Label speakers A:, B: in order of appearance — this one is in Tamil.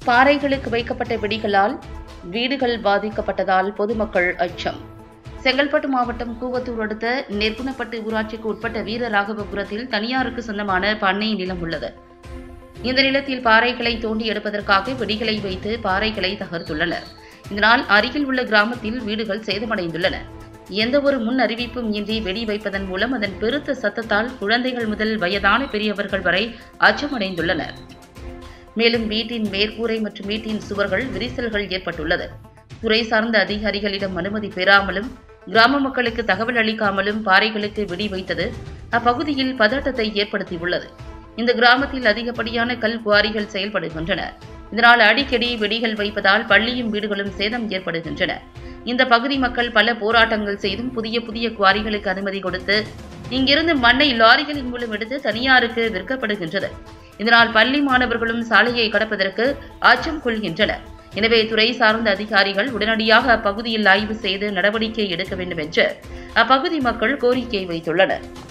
A: பாறைகளுக்கு வைக்கப்பட்ட வெடிகளால் வீடுகள் பாதிக்கப்பட்டதால் பொதுமக்கள் அச்சம் செங்கல்பட்டு மாவட்டம் கூவத்தூர் அடுத்த நெற்குணப்பட்டு ஊராட்சிக்கு உட்பட்ட வீரராகவபுரத்தில் தனியாருக்கு சொந்தமான பண்ணை நிலம் உள்ளது இந்த நிலத்தில் பாறைகளை தோண்டி எடுப்பதற்காக வெடிகளை வைத்து பாறைகளை தகர்த்துள்ளனர் இதனால் அருகில் உள்ள கிராமத்தில் வீடுகள் சேதமடைந்துள்ளன எந்த ஒரு முன் அறிவிப்பும் இன்றி வெடி வைப்பதன் மூலம் அதன் பெருத்த சத்தத்தால் குழந்தைகள் முதல் வயதான பெரியவர்கள் வரை அச்சமடைந்துள்ளனர் மேலும் வீட்டின் மேற்கூரை மற்றும் வீட்டின் சுவர்கள் விரிசல்கள் ஏற்பட்டுள்ளது துறை சார்ந்த அதிகாரிகளிடம் அனுமதி பெறாமலும் கிராம மக்களுக்கு தகவல் அளிக்காமலும் பாறைகளுக்கு வெடி வைத்தது அப்பகுதியில் பதட்டத்தை ஏற்படுத்தியுள்ளது இந்த கிராமத்தில் அதிகப்படியான கல் குவாரிகள் செயல்படுகின்றன இதனால் அடிக்கடி வெடிகள் வைப்பதால் பள்ளியும் வீடுகளும் சேதம் ஏற்படுகின்றன இந்த பகுதி மக்கள் பல போராட்டங்கள் செய்தும் புதிய புதிய குவாரிகளுக்கு அனுமதி கொடுத்து இங்கிருந்து மண்ணை லாரிகளின் மூலம் எடுத்து தனியாருக்கு விற்கப்படுகின்றது இதனால் பள்ளி மாணவர்களும் சாலையை கடப்பதற்கு அச்சம் கொள்கின்றனர் எனவே துறை சார்ந்த அதிகாரிகள் உடனடியாக அப்பகுதியில் ஆய்வு செய்து நடவடிக்கை எடுக்க வேண்டும் என்று அப்பகுதி மக்கள் கோரிக்கை வைத்துள்ளனர்